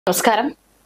നമസ്കാരം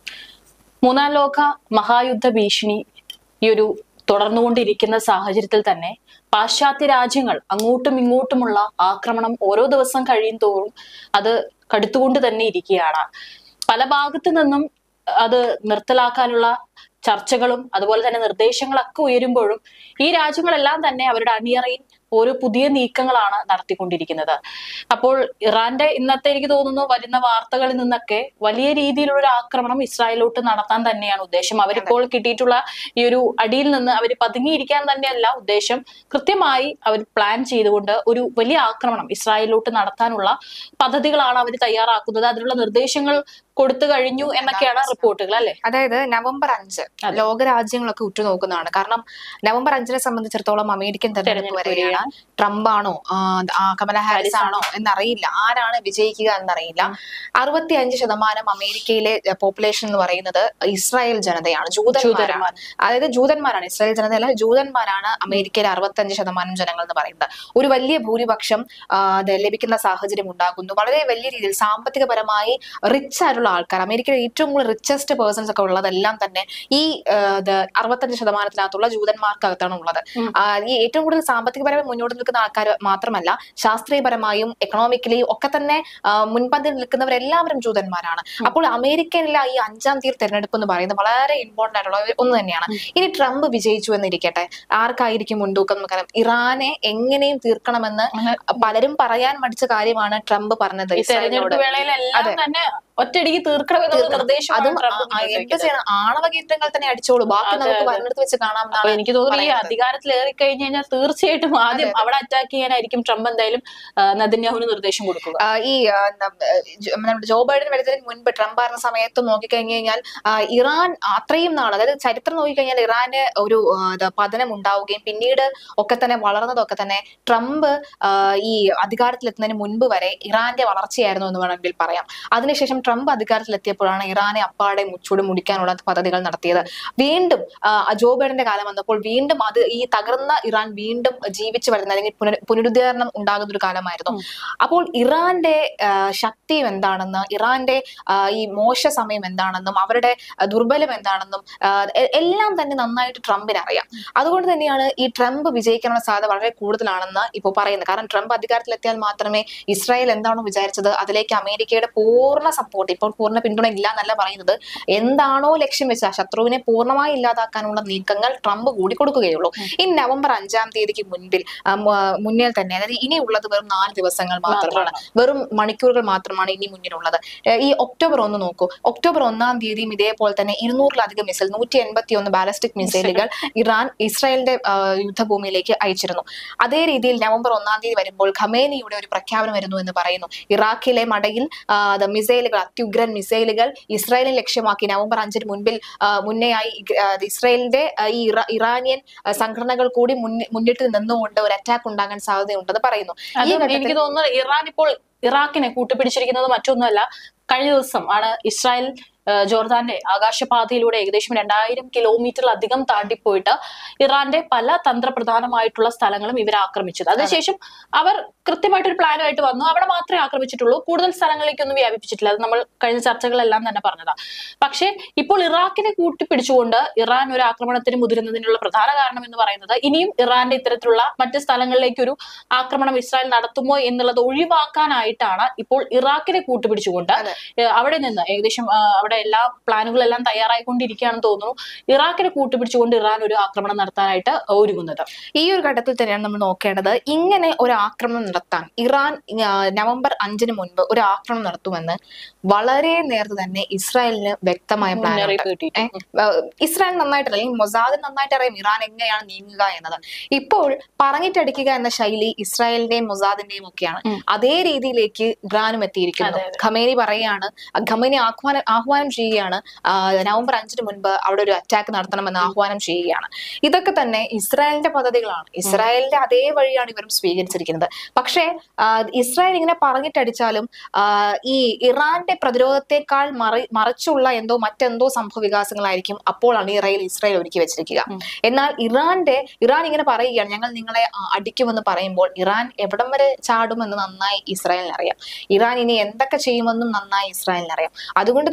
മൂന്നാം ലോക മഹായുദ്ധ ഭീഷണി ഈ ഒരു തുടർന്നുകൊണ്ടിരിക്കുന്ന സാഹചര്യത്തിൽ തന്നെ പാശ്ചാത്യ രാജ്യങ്ങൾ അങ്ങോട്ടും ഇങ്ങോട്ടുമുള്ള ആക്രമണം ഓരോ ദിവസം കഴിയും തോറും അത് കടുത്തുകൊണ്ട് തന്നെ ഇരിക്കുകയാണ് പല ഭാഗത്തു നിന്നും അത് നിർത്തലാക്കാനുള്ള ചർച്ചകളും അതുപോലെ തന്നെ നിർദ്ദേശങ്ങളൊക്കെ ഉയരുമ്പോഴും ഈ രാജ്യങ്ങളെല്ലാം തന്നെ അവരുടെ അണിയറയിൽ ഓരോ പുതിയ നീക്കങ്ങളാണ് നടത്തിക്കൊണ്ടിരിക്കുന്നത് അപ്പോൾ ഇറാന്റെ ഇന്നത്തെ എനിക്ക് തോന്നുന്നു വരുന്ന വാർത്തകളിൽ നിന്നൊക്കെ വലിയ രീതിയിലുള്ള ഒരു ആക്രമണം ഇസ്രായേലിലോട്ട് നടത്താൻ തന്നെയാണ് ഉദ്ദേശം അവരിപ്പോൾ കിട്ടിയിട്ടുള്ള ഈ ഒരു അടിയിൽ നിന്ന് അവർ പതുങ്ങിയിരിക്കാൻ തന്നെയല്ല ഉദ്ദേശം കൃത്യമായി അവർ പ്ലാൻ ചെയ്തുകൊണ്ട് ഒരു വലിയ ആക്രമണം ഇസ്രായേലിലോട്ട് നടത്താനുള്ള പദ്ധതികളാണ് അവർ തയ്യാറാക്കുന്നത് അതിനുള്ള നിർദ്ദേശങ്ങൾ കൊടുത്തു കഴിഞ്ഞു എന്നൊക്കെയാണ് റിപ്പോർട്ടുകൾ അല്ലെ അതായത് നവംബർ അഞ്ച് അതെ. ലോകരാജ്യങ്ങളൊക്കെ ഉറ്റുനോക്കുന്നതാണ് കാരണം നവംബർ അഞ്ചിനെ സംബന്ധിച്ചിടത്തോളം അമേരിക്കൻ തെരഞ്ഞെടുപ്പ് തെരഞ്ഞെടുപ്പ് വരികയാണ് ട്രംപ് ആണോ ആ, ആ, കമല ഹാരിസ് ആണോ എന്നറിയില്ല ആരാണ് വിജയിക്കുക എന്നറിയില്ല അറുപത്തി അഞ്ച് ശതമാനം അമേരിക്കയിലെ പോപ്പുലേഷൻ എന്ന് പറയുന്നത് ഇസ്രായേൽ ജനതയാണ് ജൂതന്മാരാണ് ജൂതന്മാർ. അതായത് ജൂതന്മാരാണ് ഇസ്രായേൽ ജനതയല്ല ജൂതന്മാരാണ് അമേരിക്കയിലെ അറുപത്തഞ്ച് ശതമാനം ജനങ്ങൾ എന്ന് പറയുന്നത് ഒരു വലിയ ഭൂരിപക്ഷം ആ, അത് ലഭിക്കുന്ന സാഹചര്യം ഉണ്ടാകുന്നു വളരെ വലിയ രീതിയിൽ സാമ്പത്തികപരമായി റിച്ച് ആയിട്ടുള്ള ആൾക്കാർ അമേരിക്കയിലെ ഏറ്റവും കൂടുതൽ റിച്ചസ്റ്റ് പേഴ്സൺസ് ഒക്കെ ഉള്ളതെല്ലാം തന്നെ ഈ ആ, ഇത് അറുപത്തഞ്ച് ശതമാനത്തിനകത്തുള്ള ജൂതന്മാർക്കകത്താണ് ഉള്ളത് ഉം. ആ, ഈ ഏറ്റവും കൂടുതൽ സാമ്പത്തികപരമായി മുന്നോട്ട് നിൽക്കുന്ന ആൾക്കാർ മാത്രമല്ല ശാസ്ത്രീയപരമായും എക്കണോമിക്കലി ഒക്കെ തന്നെ ആ, മുൻപന്തിയിൽ നിൽക്കുന്നവരെല്ലാവരും ജൂതന്മാരാണ് അപ്പോൾ അമേരിക്കയിലെ ഈ അഞ്ചാം തീയതി തെരഞ്ഞെടുപ്പ് എന്ന് പറയുന്നത് വളരെ ഇമ്പോർട്ടന്റ് ആയിട്ടുള്ള ഒരു- ഒന്ന് തന്നെയാണ് ഇനി ട്രംപ് വിജയിച്ചു എന്നിരിക്കട്ടെ ആർക്കായിരിക്കും മുൻതൂക്കം എന്ന് കാരണം ഇറാനെ എങ്ങനെയും തീർക്കണമെന്ന് പലരും പറയാൻ മടിച്ച കാര്യമാണ് ട്രംപ് പറഞ്ഞത് ഈ ഇസ്രായേലിനോട് തെരഞ്ഞെടുപ്പ് വേളയിലെല്ലാം അതെ. തന്നെ ഒറ്റയടിക്ക് തീർക്കണമെന്നുള്ള തീർക്കണം. നിർദ്ദേശമാണ് അതും ട്രംപ് ആ, ആ, മുന്നോട്ട് എന്ത് വെക്കുന്നത്. ചെയ്യണം ആണവ കേന്ദ്രങ്ങൾ തന്നെ അടിച്ചോളൂ ബാക്കി അതെ, നമുക്ക് അതെ. വരുന്നിടത്ത് വെച്ച് കാണാം അപ്പൊ എന്നാണ് എനിക്ക് തോന്നുന്നു ഈ പറയുന്നത്. അധികാരത്തിൽ ഏറി കഴിഞ്ഞു കഴിഞ്ഞാൽ തീർച്ചയായിട്ടും ആദ്യം അവിടെ അറ്റാക്ക് ചെയ്യാനായിരിക്കും ട്രംപ് എന്തായാലും നദിന്യാഹുവിന് നിർദ്ദേശം കൊടുക്കുക ആ, ഈ ആ, ന- ജോ- നമ്മുടെ ജോ ബൈഡൻ വരുന്നതിന് മുൻപ് ട്രംപ് ആയിരുന്ന സമയത്ത് നോക്കിക്കഴിഞ്ഞു കഴിഞ്ഞാൽ ആ, ഇറാൻ അത്രയും നാൾ അതായത് ചരിത്രം നോക്കിക്കഴിഞ്ഞാൽ ഇറാന് ഒരു ആ, ഇത് പതനം ഉണ്ടാവുകയും പിന്നീട് ഒക്കെ തന്നെ വളർന്നതൊക്കെ തന്നെ ട്രംപ് ആ, ഈ അധികാരത്തിലെത്തുന്നതിന് മുൻപ് വരെ ഇറാന്റെ വളർച്ചയായിരുന്നു എന്ന് വേണമെങ്കിൽ പറയാം അതിനുശേഷം ട്രംപ് അധികാരത്തിലെത്തിയപ്പോഴാണ് ഇറാനെ അപ്പാടെ മുച്ചൂട് മുടിക്കാനുള്ള പദ്ധതികൾ നടത്തിയത് വീണ്ടും ആ, ജോ ബൈഡന്റെ കാലം വന്നപ്പോൾ വീണ്ടും അത് ഈ തകർന്ന ഇറാൻ വീണ്ടും ജീവിച്ചു വരുന്ന അല്ലെങ്കിൽ പുനർ പുനരുദ്ധാരണം ഉണ്ടാകുന്ന ഒരു കാലമായിരുന്നു അപ്പോൾ ഇറാന്റെ ആ, ശക്തിയും എന്താണെന്ന് ഇറാന്റെ ആ, ഈ മോശ സമയം എന്താണെന്നും അവരുടെ ആ, ദുർബലം എന്താണെന്നും ആ, എ- എല്ലാം തന്നെ നന്നായിട്ട് ട്രംപിന് അറിയാം അതുകൊണ്ട് തന്നെയാണ് ഈ ട്രംപ് വിജയിക്കാനുള്ള സാധ്യത വളരെ കൂടുതലാണെന്ന് ഇപ്പോൾ പറയുന്നത് കാരണം ട്രംപ് അധികാരത്തിലെത്തിയാൽ മാത്രമേ ഇസ്രായേൽ എന്താണോ വിചാരിച്ചത് അതിലേക്ക് അമേരിക്കയുടെ പൂർണ്ണ സപ്പോർട്ട് ഇപ്പോൾ പൂർണ്ണ പിന്തുണ ഇല്ല എന്നല്ല പറയുന്നത് എന്താണോ ലക്ഷ്യം വെച്ച ശത്രുവിനെ പൂർണ്ണമായി ഇല്ലാതാക്കാനുള്ള നീക്കങ്ങൾ ട്രംപ് കൂടി കൊടുക്കുകയുള്ളൂ ഈ നവംബർ അഞ്ചാം തീയതിക്ക് മുൻപിൽ ആ, മ- മുന്നിൽ തന്നെ അതായത് ഇനിയുള്ളത് വെറും നാല് ദിവസങ്ങൾ മാത്രമാണ് വെറും മണിക്കൂറുകൾ മാത്രമാണ് ഇനി മുന്നിലുള്ളത് ഏഹ് ഈ ഒക്ടോബർ ഒന്ന് നോക്കൂ ഒക്ടോബർ ഒന്നാം തീയതിയും ഇതേപോലെ തന്നെ ഇരുന്നൂറിലധികം മിസൈൽ നൂറ്റി എൺപത്തി ഒന്ന് ബാലസ്റ്റിക് മിസൈലുകൾ ഇറാൻ ഇസ്രായേലിന്റെ ആ, യുദ്ധഭൂമിയിലേക്ക് അയച്ചിരുന്നു അതേ രീതിയിൽ നവംബർ ഒന്നാം തീയതി വരുമ്പോൾ ഖമേനിയുടെ ഒരു പ്രഖ്യാപനം വരുന്നു എന്ന് പറയുന്നു ഇറാഖിലെ മടയിൽ ആ, അത് മിസൈലുകൾ അത്യുഗ്രൻ മിസൈലുകൾ ഇസ്രായേലിനെ ലക്ഷ്യമാക്കി നവംബർ അഞ്ചിന് മുൻപിൽ ആ, മുന്നേയായി ഇ- ആ, അത് ഇസ്രായേലിന്റെ ആ, ഈ ഇറ- ഇറാനിയൻ ആ, സംഘടനകൾ കൂടി മുന്നി- മുന്നിട്ട് നിന്നുകൊണ്ട് ഒരു അറ്റാക്ക് ഉണ്ടാകാൻ സാധ്യതയുണ്ടെന്ന് പറയുന്നു ഈ അതും ഘട്ടത്തിൽ എനിക്ക് തോന്നുന്നു ഇറാൻ ഇപ്പോൾ ഇറാഖിനെ കൂട്ടുപിടിച്ചിരിക്കുന്നത് മറ്റൊന്നുമല്ല കഴിഞ്ഞ ദിവസം ആണ് ഇസ്രായേൽ ആ, ജോർദാന്റെ ആകാശപാതയിലൂടെ ഏകദേശം രണ്ടായിരം കിലോമീറ്ററിലധികം താണ്ടിപ്പോയിട്ട് ഇറാന്റെ പല തന്ത്രപ്രധാനമായിട്ടുള്ള സ്ഥലങ്ങളും ഇവർ ആക്രമിച്ചത് അതിനുശേഷം അവർ കൃത്യമായിട്ടൊരു പ്ലാനുമായിട്ട് വന്നു അവിടെ മാത്രമേ ആക്രമിച്ചിട്ടുള്ളൂ കൂടുതൽ സ്ഥലങ്ങളിലേക്കൊന്നും വ്യാപിപ്പിച്ചിട്ടില്ല അത് നമ്മൾ കഴിഞ്ഞ ചർച്ചകളെല്ലാം തന്നെ പറഞ്ഞതാ പക്ഷേ ഇപ്പോൾ ഇറാഖിനെ കൂട്ടിപ്പിടിച്ചുകൊണ്ട് ഇറാൻ ഒരു ആക്രമണത്തിന് മുതിരുന്നതിനുള്ള പ്രധാന കാരണം എന്ന് പറയുന്നത് ഇനിയും ഇറാന്റെ ഇത്തരത്തിലുള്ള മറ്റ് സ്ഥലങ്ങളിലേക്ക് ഒരു ആക്രമണം ഇസ്രായേൽ നടത്തുമോ എന്നുള്ളത് ഒഴിവാക്കാനായിട്ടാണ് ഇപ്പോൾ ഇറാഖിനെ കൂട്ടുപിടിച്ചുകൊണ്ട് അതെ. ഏഹ് അവിടെ നിന്ന് ഏകദേശം ആ, അവിടെ എല്ലാ പ്ലാനുകളെല്ലാം തയ്യാറായിക്കൊണ്ടിരിക്കുകയാണെന്ന് തോന്നുന്നു ഇറാഖിനെ കൂട്ടുപിടിച്ചുകൊണ്ട് ഇറാൻ ഒരു ആക്രമണം നടത്താനായിട്ട് ഒരുങ്ങുന്നത് ഈ ഒരു ഘട്ടത്തിൽ തന്നെയാണ് നമ്മൾ നോക്കേണ്ടത് ഇങ്ങനെ ഒരു ആക്രമണം നടത്താൻ ഇറാൻ ആ, നവംബർ അഞ്ചിന് മുൻപ് ഒരു ആക്രമണം നടത്തുമെന്ന് വളരെ നേരത്തെ തന്നെ ഇസ്രായേലിന് വ്യക്തമായ പ്ലാൻ മുന്നറിയിപ്പ് കിട്ടിയിട്ടുണ്ട് ഇസ്രായേൽ നന്നായിട്ട് അല്ലെങ്കിൽ മൊസാദിന് നന്നായിട്ട് അറിയാം ഇറാൻ എങ്ങനെയാണ് നീങ്ങുക എന്നത് ഇപ്പോൾ പറഞ്ഞിട്ടടിക്കുക എന്ന ശൈലി ഇസ്രായേലിന്റെയും മൊസാദിന്റെയും ഒക്കെയാണ് ഉം. അതേ രീതിയിലേക്ക് ഇറാനും എത്തിയിരിക്കുന്നു അതെ, അതെ. ഖമേനി പറയാണ് ഖമേനി ആഹ്വാനം ആഹ്വാനം ചെയ്യുകയാണ് ആ, നവംബർ അഞ്ചിന് മുൻപ് അവിടെ ഒരു അറ്റാക്ക് നടത്തണമെന്ന് ആഹ്വാനം ചെയ്യുകയാണ് ഇതൊക്കെ തന്നെ ഇസ്രായേലിന്റെ പദ്ധതികളാണ് ഇസ്രായേലിന്റെ അതേ വഴിയാണ് ഇവരും സ്വീകരിച്ചിരിക്കുന്നത് പക്ഷേ ആ, ഇസ്രായേൽ ഇങ്ങനെ പറഞ്ഞിട്ടടിച്ചാലും ആ, ഈ ഇറാന്റെ പ്രതിരോധത്തെക്കാൾ മറി മറിച്ചുള്ള എന്തോ മറ്റെന്തോ സംഭവ വികാസങ്ങളായിരിക്കും അപ്പോൾ അണിയറയിൽ ഇസ്രായേൽ ഒരുക്കി വെച്ചിരിക്കുക ഉം. എന്നാൽ ഇറാന്റെ ഇറാൻ ഇങ്ങനെ പറയുകയാണ് ഞങ്ങൾ നിങ്ങളെ ആ, അടിക്കുമെന്ന് പറയുമ്പോൾ ഇറാൻ എവിടം വരെ ചാടുമെന്ന് നന്നായി ഇസ്രായേലിന് അറിയാം ഇറാൻ ഇനി എന്തൊക്കെ ചെയ്യുമെന്നും നന്നായി ഇസ്രായേലിന് അറിയാം അതുകൊണ്ട് തന്നെ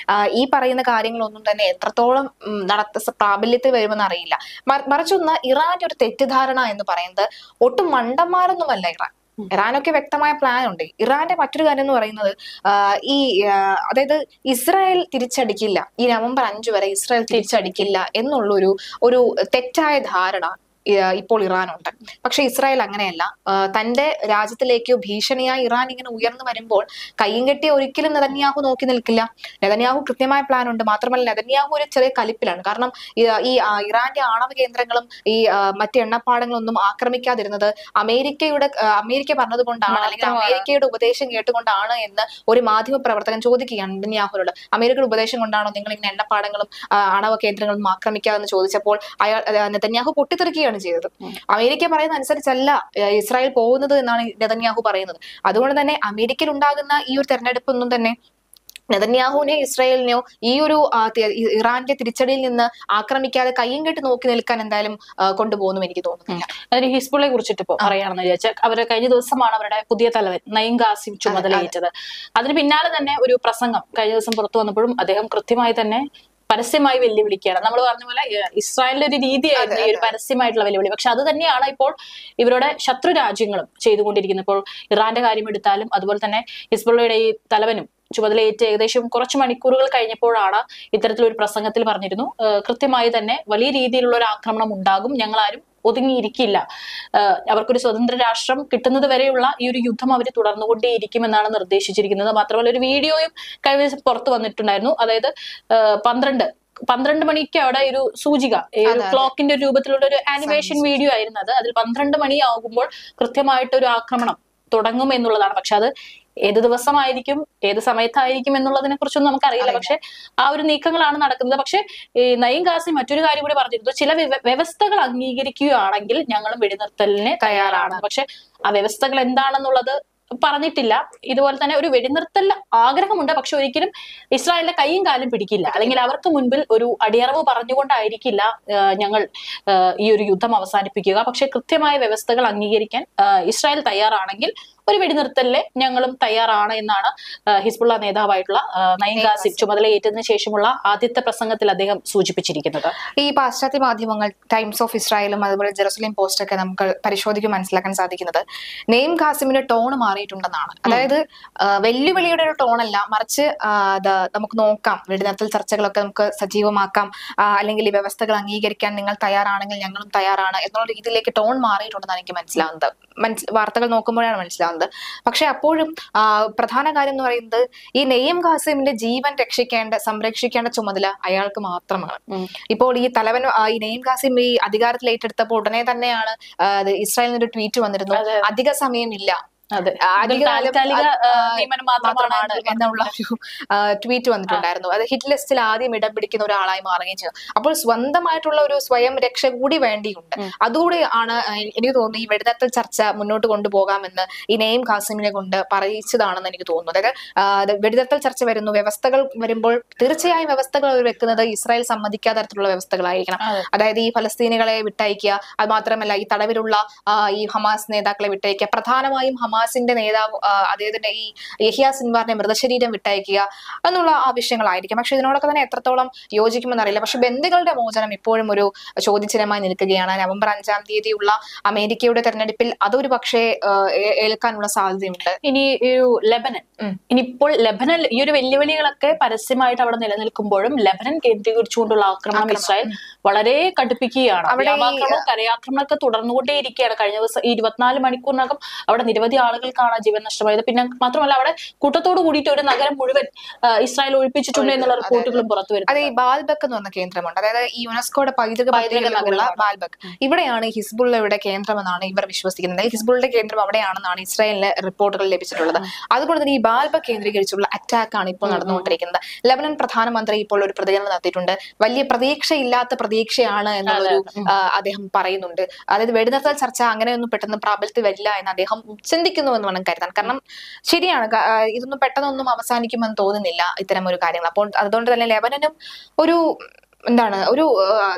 ആ, ഈ പറയുന്ന കാര്യങ്ങളൊന്നും തന്നെ എത്രത്തോളം ഉം, നടത്ത സ- പ്രാബല്യത്തിൽ വരുമെന്ന് അറിയില്ല മ- മറിച്ചൊന്ന് ഇറാന്റെ ഒരു തെറ്റിദ്ധാരണ എന്ന് പറയുന്നത് ഒട്ടും മണ്ടന്മാരൊന്നുമല്ല ഇറാൻ ഇറാനൊക്കെ വ്യക്തമായ പ്ലാൻ ഉണ്ട് ഇറാന്റെ മറ്റൊരു കാര്യം എന്ന് പറയുന്നത് ആ, ഈ ആ, അതായത് ഇസ്രായേൽ തിരിച്ചടിക്കില്ല ഈ നവംബർ അഞ്ച് വരെ ഇസ്രായേൽ തിരിച്ചടിക്കില്ല എന്നുള്ളൊരു ഒരു തെറ്റായ ധാരണ ഈ, ആ, ഇപ്പോൾ ഇറാനുണ്ട് പക്ഷെ ഇസ്രായേൽ അങ്ങനെയല്ല ആ, തന്റെ രാജ്യത്തിലേക്ക് ഭീഷണിയായി ഇറാൻ ഇങ്ങനെ ഉയർന്നു വരുമ്പോൾ കയ്യും കെട്ടി ഒരിക്കലും നെതന്യാഹു നോക്കി നിൽക്കില്ല നെതന്യാഹു കൃത്യമായ പ്ലാൻ ഉണ്ട് മാത്രമല്ല നെതന്യാഹു ഒരു ചെറിയ കലിപ്പിലാണ് കാരണം ഈ ഈ, ആ, ഇറാന്റെ ആണവ കേന്ദ്രങ്ങളും ഈ ആ, മറ്റ് എണ്ണപ്പാടങ്ങളൊന്നും ആക്രമിക്കാതിരുന്നത് അമേരിക്കയുടെ ആ, അമേരിക്ക പറഞ്ഞതുകൊണ്ടാണ് അല്ലെങ്കിൽ മാത്രമാണ്. അമേരിക്കയുടെ ഉപദേശം കേട്ടുകൊണ്ടാണ് എന്ന് ഒരു മാധ്യമ പ്രവർത്തകൻ ചോദിക്കുകയാണ് നെതന്യാഹുവിനോട് അമേരിക്കയുടെ ഉപദേശം കൊണ്ടാണോ നിങ്ങൾ ഇങ്ങനെ എണ്ണപ്പാടങ്ങളും ആ, ആണവ കേന്ദ്രങ്ങളും ആക്രമിക്കാതെന്ന് ചോദിച്ചപ്പോൾ അയാൾ ആ, നെതന്യാഹു പൊട്ടിത്തെറിക്കുകയാണ് ചെയ്തത് അമേരിക്ക പറയുന്ന അനുസരിച്ചല്ല ആ, ഇസ്രായേൽ പോകുന്നത് എന്നാണ് നെതന്യാഹു പറയുന്നത് അതുകൊണ്ട് തന്നെ അമേരിക്കയിൽ ഉണ്ടാകുന്ന ഈ ഒരു തെരഞ്ഞെടുപ്പൊന്നും തന്നെ നെതന്യാഹുവിനെ ഇസ്രായേലിനെയോ ഈ ഒരു ആ, തി- ഇ- ഇറാന്റെ തിരിച്ചടിയിൽ നിന്ന് ആക്രമിക്കാതെ കയ്യും കെട്ടി നോക്കി നിൽക്കാൻ എന്തായാലും ആ, കൊണ്ടുപോകുന്നു എനിക്ക് തോന്നുന്നില്ല അതിന് ഹിസ്ബുള്ളെ കുറിച്ചിട്ട് ഇപ്പോൾ പറയാണെന്ന് വിചാരിച്ചാൽ അവര് കഴിഞ്ഞ ദിവസമാണ് അവരുടെ പുതിയ തലവൻ നയിം ഖാസിം ചുമതലയേറ്റത് അതിന് പിന്നാലെ തന്നെ ഒരു പ്രസംഗം കഴിഞ്ഞ ദിവസം പുറത്തു വന്നപ്പോഴും അദ്ദേഹം കൃത്യമായി തന്നെ പരസ്യമായി വെല്ലുവിളിക്കുകയാണ് നമ്മൾ പറഞ്ഞ പോലെ ഏഹ്, ഇസ്രായേലിന്റെ ഒരു രീതിയായിരുന്നു ഈ ഒരു പരസ്യമായിട്ടുള്ള വെല്ലുവിളി പക്ഷെ അത് തന്നെയാണ് ഇപ്പോൾ ഇവരുടെ ശത്രു രാജ്യങ്ങളും ചെയ്തുകൊണ്ടിരിക്കുന്നത് ഇപ്പോൾ ഇറാന്റെ കാര്യം എടുത്താലും അതുപോലെ തന്നെ ഹിസ്ബുള്ളയുടെ ഈ തലവനും ചുമതലയേറ്റ് ഏകദേശം കുറച്ച് മണിക്കൂറുകൾ കഴിഞ്ഞപ്പോഴാണ് ഇത്തരത്തിലൊരു പ്രസംഗത്തിൽ പറഞ്ഞിരുന്നു ഏഹ്, കൃത്യമായി തന്നെ വലിയ രീതിയിലുള്ള ഒരു ആക്രമണം ഉണ്ടാകും ഞങ്ങളാരും ഒതുങ്ങിയിരിക്കില്ല ഏഹ്, അവർക്കൊരു സ്വതന്ത്ര രാഷ്ട്രം കിട്ടുന്നത് വരെയുള്ള ഈ ഒരു യുദ്ധം അവർ തുടർന്നുകൊണ്ടേയിരിക്കുമെന്നാണ് നിർദ്ദേശിച്ചിരിക്കുന്നത് മാത്രമല്ല ഒരു വീഡിയോയും കഴിഞ്ഞ ദിവസം പുറത്തു വന്നിട്ടുണ്ടായിരുന്നു അതായത് ഏഹ്, പന്ത്രണ്ട് പന്ത്രണ്ട് മണിക്ക് അവിടെ ഒരു സൂചിക ഈ ഒരു അതെ, അതെ. ക്ലോക്കിന്റെ രൂപത്തിലുള്ള ഒരു ആനിമേഷൻ വീഡിയോ ആയിരുന്നു അത് അതിൽ പന്ത്രണ്ട് മണിയാകുമ്പോൾ കൃത്യമായിട്ട് ഒരു ആക്രമണം തുടങ്ങും എന്നുള്ളതാണ് പക്ഷെ അത് ഏത് ദിവസമായിരിക്കും ഏത് സമയത്തായിരിക്കും എന്നുള്ളതിനെ കുറിച്ചൊന്നും നമുക്കറിയില്ല പക്ഷെ ആ ഒരു നീക്കങ്ങളാണ് നടക്കുന്നത് പക്ഷെ ഈ നയീം ഖാസി മറ്റൊരു കാര്യം കൂടി പറഞ്ഞിരുന്നു ചില വ്യവ- വ്യവസ്ഥകൾ അംഗീകരിക്കുകയാണെങ്കിൽ ഞങ്ങളും വെടിനിർത്തലിന് തയ്യാറാണ് പക്ഷെ ആ വ്യവസ്ഥകൾ എന്താണെന്നുള്ളത് പറഞ്ഞിട്ടില്ല ഇതുപോലെ തന്നെ ഒരു വെടിനിർത്തൽ ആഗ്രഹമുണ്ട് പക്ഷെ ഒരിക്കലും ഇസ്രായേലിന്റെ കൈയും കാലും പിടിക്കില്ല അല്ലെങ്കിൽ അവർക്ക് മുൻപിൽ ഒരു അടിയറവ് പറഞ്ഞുകൊണ്ടായിരിക്കില്ല ആ, ഞങ്ങൾ ആ, ഈ ഒരു യുദ്ധം അവസാനിപ്പിക്കുക പക്ഷെ കൃത്യമായ വ്യവസ്ഥകൾ അംഗീകരിക്കാൻ ആ, ഇസ്രായേൽ തയ്യാറാണെങ്കിൽ ഒരു വെടിനിർത്തലിന് ഞങ്ങളും തയ്യാറാണ് എന്നാണ് ആ, ഹിസ്ബുള്ള നേതാവായിട്ടുള്ള ആ, നയീം ഖാസിം ചുമതലയേറ്റതിനു ശേഷമുള്ള ആദ്യത്തെ പ്രസംഗത്തിൽ അദ്ദേഹം സൂചിപ്പിച്ചിരിക്കുന്നത് ഈ പാശ്ചാത്യ മാധ്യമങ്ങൾ ടൈംസ് ഓഫ് ഇസ്രായേലും അതുപോലെ ജെറുസലേം പോസ്റ്റ് ഒക്കെ നമുക്ക് പരിശോധിക്കും മനസ്സിലാക്കാൻ സാധിക്കുന്നത് നെയിം ഖാസിമിന്റെ ടോൺ മാറിയിട്ടുണ്ടെന്നാണ് അതായത് ആ, വെല്ലുവിളിയുടെ ഒരു ടോണല്ല മറിച്ച് ആ, അത് നമുക്ക് നോക്കാം വെടിനിർത്തൽ ചർച്ചകളൊക്കെ നമുക്ക് സജീവമാക്കാം ആ, അല്ലെങ്കിൽ ഈ വ്യവസ്ഥകൾ അംഗീകരിക്കാൻ നിങ്ങൾ തയ്യാറാണെങ്കിൽ ഞങ്ങളും തയ്യാറാണ് എന്നുള്ള രീതിയിലേക്ക് ടോൺ മാറിയിട്ടുണ്ടെന്നാണ് എനിക്ക് മനസ്സിലാവുന്നത് മനസ്സി വാർത്തകൾ നോക്കുമ്പോഴാണ് മനസ്സിലാവുന്നത് പക്ഷെ അപ്പോഴും ആ, പ്രധാന കാര്യം എന്ന് പറയുന്നത് ഈ നെയ്യം ഖാസിമിന്റെ ജീവൻ രക്ഷിക്കേണ്ട സംരക്ഷിക്കേണ്ട ചുമതല അയാൾക്ക് മാത്രമാണ് ഉം. ഇപ്പോൾ ഈ തലവൻ ആ, ഈ നെയ്യം ഖാസിം ഈ അധികാരത്തിൽ ഏറ്റെടുത്തപ്പോൾ ഉടനെ തന്നെയാണ് ആ, അത് ഇസ്രായേലിന് ഒരു ട്വീറ്റ് വന്നിരുന്നു അതെ. അധിക സമയമില്ല അതെ ആ, ഇതൊരു അധിക കാലം താൽക്കാലിക ആ, ആ, നിയമനം മാത്രമാണ് മാത്രമാണ് എന്നുള്ള ഒരു ട്വീറ്റ് വന്നിട്ടുണ്ടായിരുന്നു അത് ഹിറ്റ് ലിസ്റ്റിൽ ആദ്യം ഇടം പിടിക്കുന്ന ഒരാളായി മാറുകയും ചെയ്തു അപ്പോൾ സ്വന്തമായിട്ടുള്ള ഒരു സ്വയം രക്ഷ കൂടി വേണ്ടിയുണ്ട് അതുകൂടി ആണ് ആ, എനിക്ക് തോന്നുന്നു ഈ വെടിനിർത്തൽ ചർച്ച മുന്നോട്ട് കൊണ്ടുപോകാമെന്ന് ഈ നെയിം ഖാസിമിനെ കൊണ്ട് പറയിച്ചതാണെന്ന് എനിക്ക് തോന്നുന്നു അതായത് ആ, അത് വെടിനിർത്തൽ ചർച്ച വരുന്നു വ്യവസ്ഥകൾ വരുമ്പോൾ തീർച്ചയായും വ്യവസ്ഥകൾ അവർ വെക്കുന്നത് ഇസ്രായേൽ സമ്മതിക്കാത്ത തരത്തിലുള്ള വ്യവസ്ഥകളായിരിക്കണം അതെ. അതായത് ഈ ഫലസ്തീനികളെ വിട്ടയക്കുക അത് മാത്രമല്ല ഈ തടവിലുള്ള ആ, ഈ ഹമാസ് നേതാക്കളെ വിട്ടയക്കുക പ്രധാനമായും ഹമാസിന്റെ നേതാവ് ആ, അദ്ദേഹത്തിന്റെ ഈ യഹിയ സിൻവാറിന്റെ മൃതശരീരം വിട്ടയക്കുക എന്നുള്ള ആവശ്യങ്ങളായിരിക്കും പക്ഷെ ഇതിനോടൊക്കെ തന്നെ എത്രത്തോളം യോജിക്കുമെന്ന് അറിയില്ല പക്ഷെ ബന്ദികളുടെ മോചനം ഇപ്പോഴും ഒരു ചോദ്യചിഹ്നമായി നിൽക്കുകയാണ് നവംബർ അഞ്ചാം തീയതിയുള്ള അമേരിക്കയുടെ തെരഞ്ഞെടുപ്പിൽ അതൊരു പക്ഷേ ആ, ഏ- ഏൽക്കാനുള്ള സാധ്യതയുണ്ട് ഇനി ഈ ഒരു ലെബനൻ ഉം. ഇനിയിപ്പോൾ ലെബനൻ ഈ ഒരു വെല്ലുവിളികളൊക്കെ പരസ്യമായിട്ട് അവിടെ നിലനിൽക്കുമ്പോഴും ലെബനൻ കേന്ദ്രീകരിച്ചുകൊണ്ടുള്ള ആക്രമണം ഇസ്രായേൽ വളരെ കടുപ്പിക്കുകയാണ് അവിടെ ഈ- വ്യോമാക്രമണവും കരയാക്രമണമൊക്കെ തുടർന്നുകൊണ്ടേയിരിക്കുകയാണ് കഴിഞ്ഞ ദിവസം ഈ ഇരുപത്തിനാല് മണിക്കൂറിനകം അവിടെ നിരവധി ആളുകൾക്കാണ് ജീവൻ നഷ്ടമായത് പിന്നെ മാത്രമല്ല അവിടെ കൂട്ടത്തോട് കൂടിയിട്ട് ഒരു നഗരം മുഴുവൻ ആ, ഇസ്രായേൽ ഒഴിപ്പിച്ചിട്ടുണ്ട് എന്നുള്ള റിപ്പോർട്ടുകളും പുറത്തു വരുന്നു അത് ഈ ബാൽബക്ക് എന്ന് പറഞ്ഞ കേന്ദ്രമുണ്ട് അതായത് ഈ യുനെസ്കോയുടെ പൈതൃക പട്ടികയിലുള്ള നഗരമാണ്. ബാൽബക്ക് ഇവിടെയാണ് ഹിസ്ബുള്ളയുടെ കേന്ദ്രമെന്നാണ് ഇവർ വിശ്വസിക്കുന്നത് ഹിസ്ബുള്ളയുടെ കേന്ദ്രം അവിടെയാണെന്നാണ് ഇസ്രായേലിന് റിപ്പോർട്ടുകൾ ലഭിച്ചിട്ടുള്ളത് അതുകൊണ്ട് തന്നെ ഈ ബാൽബക്ക് കേന്ദ്രീകരിച്ചുള്ള അറ്റാക്ക് ആണ് ഇപ്പോൾ നടന്നുകൊണ്ടിരിക്കുന്നത് ലബനൻ പ്രധാനമന്ത്രി ഇപ്പോൾ ഒരു പ്രതികരണം നടത്തിയിട്ടുണ്ട് വലിയ പ്രതീക്ഷയില്ലാത്ത പ്രതീക്ഷയാണ് എന്നുള്ളൊരു ആ, അദ്ദേഹം പറയുന്നുണ്ട് അതായത് വെടിനിർത്തൽ ചർച്ച അങ്ങനെയൊന്നും പെട്ടെന്ന് പ്രാബല്യത്തിൽ വരില്ല എന്ന് അദ്ദേഹം ചിന്തിക്കുന്നു എന്ന് വേണം കരുതാൻ കാരണം ശരിയാണ് ക- ആ, ഇതൊന്നും പെട്ടെന്നൊന്നും അവസാനിക്കുമെന്ന് തോന്നുന്നില്ല ഇത്തരം ഒരു കാര്യങ്ങൾ അപ്പോൾ അതുകൊണ്ട് തന്നെ ലെബനനും ഒരു എന്താണ് ഒരു ആ,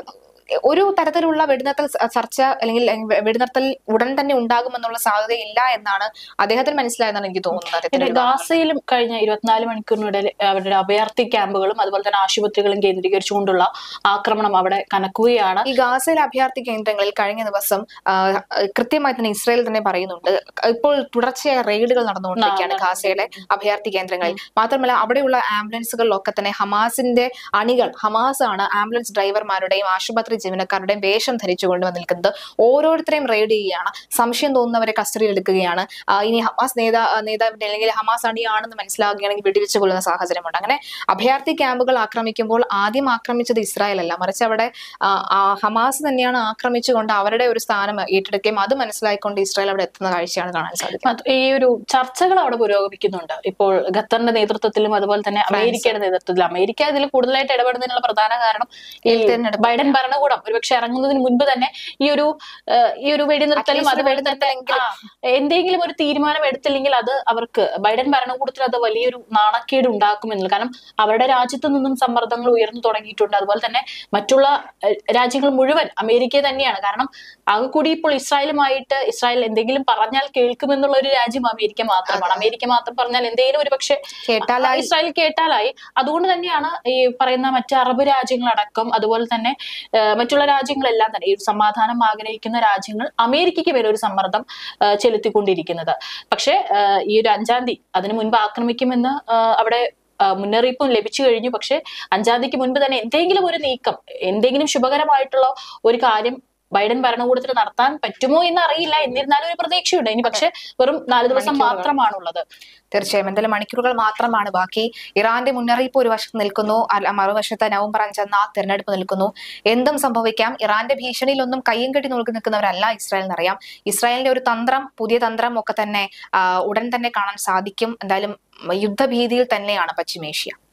ഒരു തരത്തിലുള്ള വെടിനിർത്തൽ സ- ചർച്ച അല്ലെങ്കിൽ വെ- വെടിനിർത്തൽ ഉടൻ തന്നെ ഉണ്ടാകുമെന്നുള്ള സാധ്യതയില്ല എന്നാണ് അദ്ദേഹത്തിന് മനസ്സിലായെന്നാണ് എനിക്ക് തോന്നുന്നത് പിന്നെ അദ്ദേഹത്തിന്റെ ഒരു വാദം. ഗാസയിലും കഴിഞ്ഞ ഇരുപത്തിനാല് മണിക്കൂറിനിടയിൽ അവരുടെ അഭയാർത്ഥി ക്യാമ്പുകളും അതുപോലെ തന്നെ ആശുപത്രികളും കേന്ദ്രീകരിച്ചുകൊണ്ടുള്ള ആക്രമണം അവിടെ കനക്കുകയാണ് ഈ ഗാസയിലെ അഭയാർത്ഥി കേന്ദ്രങ്ങളിൽ കഴിഞ്ഞ ദിവസം ആ, കൃത്യമായി തന്നെ ഇസ്രായേൽ തന്നെ പറയുന്നുണ്ട് ഇപ്പോൾ തുടർച്ചയായ റെയ്ഡുകൾ നടന്നുകൊണ്ടിരിക്കുകയാണ് ഗാസയിലെ അഭയാർത്ഥി കേന്ദ്രങ്ങളിൽ മാത്രമല്ല അവിടെയുള്ള ആംബുലൻസുകളിലൊക്കെ തന്നെ ഹമാസിന്റെ അണികൾ ഹമാസ് ആണ് ആംബുലൻസ് ഡ്രൈവർമാരുടെയും ആശുപത്രി ജീവനക്കാരുടെയും വേഷം ധരിച്ചുകൊണ്ട് വന്ന് നിൽക്കുന്നത് ഓരോരുത്തരെയും റെയ്ഡ് ചെയ്യുകയാണ് സംശയം തോന്നുന്നവരെ കസ്റ്റഡിയിൽ എടുക്കുകയാണ് ആ, ഇനി ഹമാസ് നേതാ നേതാവിന്റെ അല്ലെങ്കിൽ ഹമാസ് അണിയാണെന്ന് മനസ്സിലാവുകയാണെങ്കിൽ വെടിവെച്ച് കൊല്ലുന്ന സാഹചര്യമുണ്ട് അങ്ങനെ അഭയാർത്ഥി ക്യാമ്പുകൾ ആക്രമിക്കുമ്പോൾ ആദ്യം ആക്രമിച്ചത് ഇസ്രായേൽ അല്ല മറിച്ച് അവിടെ ആ, ആ ഹമാസ് തന്നെയാണ് ആക്രമിച്ചുകൊണ്ട് അവരുടെ ഒരു സ്ഥാനം ഏറ്റെടുക്കുകയും അത് മനസ്സിലായിക്കൊണ്ട് ഇസ്രായേൽ അവിടെ എത്തുന്ന കാഴ്ചയാണ് കാണാൻ സാധിക്കുന്നത് അത് ഈ ഒരു ചർച്ചകൾ അവിടെ പുരോഗമിക്കുന്നുണ്ട് ഇപ്പോൾ ഖത്തറിന്റെ നേതൃത്വത്തിലും അതുപോലെ തന്നെ അമേരിക്കയുടെ നേതൃത്വത്തിലും അമേരിക്ക ഇതിൽ കൂടുതലായിട്ട് ഇടപെടുന്നതിനുള്ള പ്രധാന കാരണം ഈ തിരഞ്ഞെടുപ്പ്. ബൈഡൻ ഭരണകൂടം ഒരുപക്ഷെ ഇറങ്ങുന്നതിന് മുൻപ് തന്നെ ഈ ഒരു ആ, ഈ ഒരു വെടിനിർത്തലും At least ഒരു അതുപോലെ തന്നെ വെടിനിർത്തലെങ്കിലും. ആ, എന്തെങ്കിലും ഒരു തീരുമാനം എടുത്തില്ലെങ്കിൽ അത് അവർക്ക് ബൈഡൻ ഭരണകൂടത്തിൽ അത് വലിയൊരു നാണക്കേട് ഉണ്ടാക്കുമെന്നുള്ളത് കാരണം അവരുടെ രാജ്യത്തു നിന്നും സമ്മർദ്ദങ്ങൾ ഉയർന്നു തുടങ്ങിയിട്ടുണ്ട് അതുപോലെ തന്നെ മറ്റുള്ള ഏഹ്, രാജ്യങ്ങൾ മുഴുവൻ അമേരിക്ക തന്നെയാണ് കാരണം ആകെ കൂടി ഇപ്പോൾ ഇസ്രായേലുമായിട്ട് ഇസ്രായേൽ എന്തെങ്കിലും പറഞ്ഞാൽ കേൾക്കുമെന്നുള്ള ഒരു രാജ്യം അമേരിക്ക മാത്രമാണ് അമേരിക്ക മാത്രം പറഞ്ഞാൽ എന്തെങ്കിലും ഒരു പക്ഷേ കേട്ടാലായി ഇസ്രായേൽ കേട്ടാലായി അതുകൊണ്ട് തന്നെയാണ് ഈ പറയുന്ന മറ്റ് അറബ് രാജ്യങ്ങളടക്കം അതുപോലെ തന്നെ ഏഹ്, മറ്റുള്ള രാജ്യങ്ങളെല്ലാം തന്നെ ഈ ഒരു സമാധാനം ആഗ്രഹിക്കുന്ന രാജ്യങ്ങൾ അമേരിക്കയ്ക്ക് മേലെ ഒരു സമ്മർദ്ദം ഏഹ്, ചെലുത്തിക്കൊണ്ടിരിക്കുന്നത് പക്ഷേ ഏഹ്, ഈ ഒരു അഞ്ചാം തീയതി അതിനു മുൻപ് ആക്രമിക്കുമെന്ന് ഏഹ്, അവിടെ ആ, മുന്നറിയിപ്പും ലഭിച്ചു കഴിഞ്ഞു പക്ഷെ അഞ്ചാം തീയതിക്ക് മുൻപ് തന്നെ എന്തെങ്കിലും ഒരു നീക്കം എന്തെങ്കിലും ശുഭകരമായിട്ടുള്ള ഒരു കാര്യം ബൈഡൻ ഭരണകൂടത്തിൽ നടത്താൻ പറ്റുമോ എന്ന് അറിയില്ല എന്നിരുന്നാലും ഒരു പ്രതീക്ഷയുണ്ട് ഇനി പക്ഷെ വെറും നാല് ദിവസം മണിക്കൂറുകൾ. മാത്രമാണുള്ളത് തീർച്ചയായും എന്തായാലും മണിക്കൂറുകൾ മാത്രമാണ് ബാക്കി ഇറാന്റെ മുന്നറിയിപ്പ് ഒരു വശത്ത് നിൽക്കുന്നു അല്ല മറുവശത്ത് നവംബർ അഞ്ചെന്ന തെരഞ്ഞെടുപ്പ് നിൽക്കുന്നു എന്തും സംഭവിക്കാം ഇറാന്റെ ഭീഷണിയിലൊന്നും കയ്യും കെട്ടി നോക്കി നിൽക്കുന്നവരല്ല ഇസ്രായേൽ എന്നറിയാം ഇസ്രായേലിന്റെ ഒരു തന്ത്രം പുതിയ തന്ത്രം ഒക്കെ തന്നെ ആ, ഉടൻ തന്നെ കാണാൻ സാധിക്കും എന്തായാലും യുദ്ധഭീതിയിൽ തന്നെയാണ് പശ്ചിമേഷ്യ